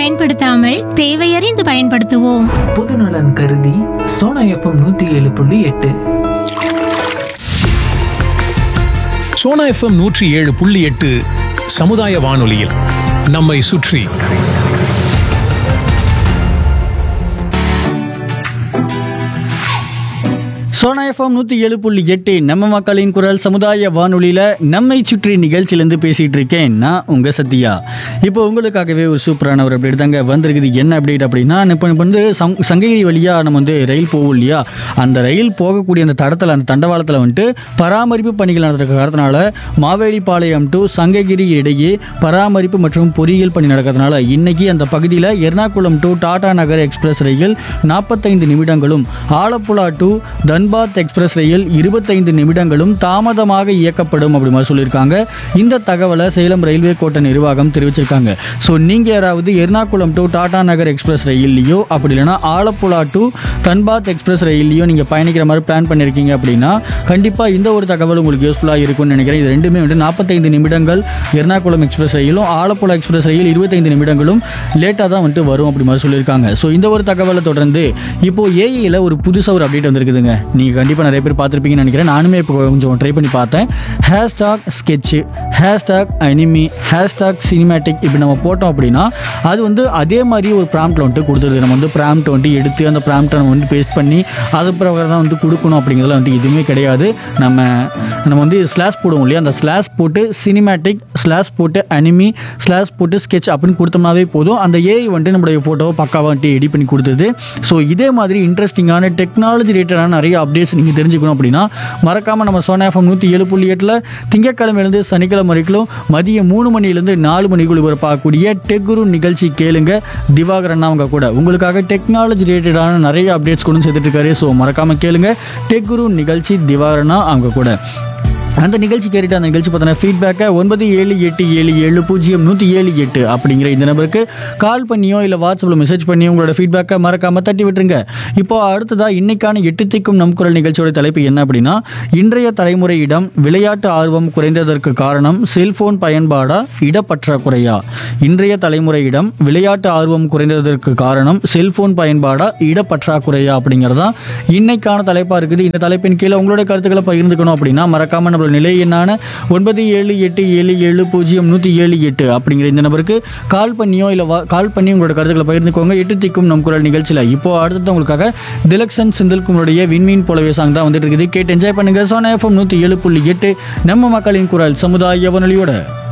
பயன்படுத்தாமல் தேவையறிந்து பயன்படுத்துவோம் பொதுநலன் கருதி சோனா எஃப்எம் நூத்தி ஏழு புள்ளி எட்டு சோனா எஃப்எம் நூற்றி ஏழு புள்ளி எட்டு சமுதாய வானொலியில் நம்மை சுற்றி சோனா எஃப்எம் நூற்றி ஏழு புள்ளி எட்டு நம்ம மக்களின் குரல் சமுதாய வானொலியில் நம்மை சுற்றி நிகழ்ச்சியிலேருந்து பேசிகிட்டு இருக்கேன் நான் உங்கள் சத்யா இப்போ உங்களுக்காகவே ஒரு சூப்பரான ஒரு அப்டேட் தாங்க வந்திருக்குது என்ன அப்டேட் அப்படின்னா இப்போ இப்போ வந்து சங் சங்ககிரி வழியாக நம்ம வந்து ரயில் போகும் இல்லையா அந்த ரயில் போகக்கூடிய அந்த தடத்தில் அந்த தண்டவாளத்தில் வந்துட்டு பராமரிப்பு பணிகள் நடக்கிற காரணத்தினால மாவேலிப்பாளையம் டு சங்ககிரி இடையே பராமரிப்பு மற்றும் பொறியியல் பணி நடக்கிறதுனால இன்னைக்கு அந்த பகுதியில் எர்ணாகுளம் டு டாடா நகர் எக்ஸ்பிரஸ் ரயில் நாற்பத்தைந்து நிமிடங்களும் ஆலப்புழா டு தன்பாத் எக்ஸ்பிரஸ் ரயில் இருபத்தைந்து நிமிடங்களும் தாமதமாக இயக்கப்படும் அப்படி மாதிரி சொல்லியிருக்காங்க இந்த தகவலை சேலம் ரயில்வே கோட்ட நிர்வாகம் தெரிவிச்சிருக்காங்க ஸோ நீங்கள் யாராவது எர்ணாகுளம் டு டாடா நகர் எக்ஸ்பிரஸ் ரயில்லையோ அப்படி இல்லைன்னா ஆலப்புழா டு தன்பாத் எக்ஸ்பிரஸ் ரயில்லையோ நீங்கள் பயணிக்கிற மாதிரி பிளான் பண்ணியிருக்கீங்க அப்படின்னா கண்டிப்பாக இந்த ஒரு தகவல் உங்களுக்கு யூஸ்ஃபுல்லாக இருக்கும்னு நினைக்கிறேன் இது ரெண்டுமே வந்து நாற்பத்தைந்து நிமிடங்கள் எர்ணாகுளம் எக்ஸ்பிரஸ் ரயிலும் ஆலப்புழா எக்ஸ்பிரஸ் ரயில் இருபத்தைந்து நிமிடங்களும் லேட்டாக தான் வந்துட்டு வரும் அப்படி மாதிரி சொல்லியிருக்காங்க ஸோ இந்த ஒரு தகவலை தொடர்ந்து இப்போ ஏஐயில் ஒரு புதுசாக ஒரு அப்டேட் வந்திருக்குதுங்க நீங்கள் கண்டிப்பாக நிறைய பேர் பார்த்துருப்பீங்கன்னு நினைக்கிறேன் நானுமே இப்போ கொஞ்சம் ட்ரை பண்ணி பார்த்தேன் hashtag sketch hashtag anime hashtag cinematic இப்படி நம்ம போட்டோம் அப்படின்னா அது வந்து அதே மாதிரி ஒரு ப்ராம்ப்டில் வந்துட்டு கொடுத்துருது நம்ம வந்து ப்ராம்ப்ட் வந்துட்டு எடுத்து அந்த ப்ராம்ப்டை நம்ம வந்து பேஸ்ட் பண்ணி அது பிரகாரம் தான் வந்து கொடுக்கணும் அப்படிங்கிறதுல வந்துட்டு எதுவுமே கிடையாது நம்ம நம்ம வந்து ஸ்லாஷ் போடுவோம் இல்லையா அந்த ஸ்லாஷ் போட்டு சினிமேட்டிக் ஸ்லாஷ் போட்டு அனிமி ஸ்லாஷ் போட்டு ஸ்கெட்ச் அப்படின்னு கொடுத்தோம்னாவே போதும் அந்த ஏஐ வந்துட்டு நம்மளுடைய ஃபோட்டோவை பக்காவாக வந்துட்டு எடிட் பண்ணி கொடுத்தது ஸோ இதே மாதிரி இன்ட்ரெஸ்டிங்கான டெக்னாலஜி ரிலேட்டடான நிறைய அப்டேட்ஸ் நீங்கள் தெரிஞ்சுக்கணும் அப்படின்னா மறக்காமல் நம்ம சோனா எஃப்எம் நூற்றி ஏழு புள்ளி எட்டில் திங்கக்கிழமையிலேருந்து சனிக்கிழமை வரைக்கும் மதியம் மூணு மணிலேருந்து நாலு மணிக்குள் ஒளிபரப்பாகக்கூடிய டெக்குரு நிகழ்ச்சி கேளுங்க திவாகரன் அவங்க கூட உங்களுக்காக டெக்னாலஜி ரிலேட்டடான நிறைய அப்டேட்ஸ் கொண்டு சேர்த்துட்டு இருக்காரு ஸோ மறக்காமல் கேளுங்க டெக்குரு நிகழ்ச்சி திவாகரனா அவங்க கூட அந்த நிகழ்ச்சி கேட்டுட்டு அந்த நிகழ்ச்சி பார்த்தோன்னா ஃபீட்பேக்கை ஒன்பது ஏழு எட்டு ஏழு ஏழு பூஜ்ஜியம் நூற்றி ஏழு எட்டு அப்படிங்கிற இந்த நம்பருக்கு கால் பண்ணியோ இல்லை வாட்ஸ்அப்பில் மெசேஜ் பண்ணியோ உங்களோட ஃபீட்பேக்கை மறக்காமல் தட்டி விட்டுருங்க இப்போ அடுத்ததாக இன்னைக்கான எட்டு திக்கும் நம் குரல் நிகழ்ச்சியோட தலைப்பு என்ன அப்படின்னா இன்றைய தலைமுறையிடம் விளையாட்டு ஆர்வம் குறைந்ததற்கு காரணம் செல்போன் பயன்பாடா இடப்பற்றாக்குறையா இன்றைய தலைமுறையிடம் விளையாட்டு ஆர்வம் குறைந்ததற்கு காரணம் செல்போன் பயன்பாடா இடப்பற்றாக்குறையா அப்படிங்கிறதா இன்னைக்கான தலைப்பாக இருக்குது இந்த தலைப்பின் கீழே உங்களோட கருத்துக்களை பகிர்ந்துக்கணும் அப்படின்னா மறக்காம நம்மளோட நிலை எண்ணான ஒன்பது ஏழு எட்டு ஏழு ஏழு பூஜ்ஜியம் நூற்றி ஏழு எட்டு அப்படிங்கிற இந்த நம்பருக்கு கால் பண்ணியோ இல்லை வா கால் பண்ணி உங்களோட கருத்துக்களை பகிர்ந்துக்கோங்க எட்டு திக்கும் நம் குரல் நிகழ்ச்சியில் இப்போ அடுத்து உங்களுக்காக திலக்ஷன் செந்தில்குமருடைய விண்மீன் போலவே சாங் தான் வந்துட்டு இருக்குது கேட்டு என்ஜாய் பண்ணுங்க சோனா எஃப்எம் நூற்றி ஏழு புள்ளி எட்டு நம்ம மக்களின் குரல் சமுதாய வானொலியோட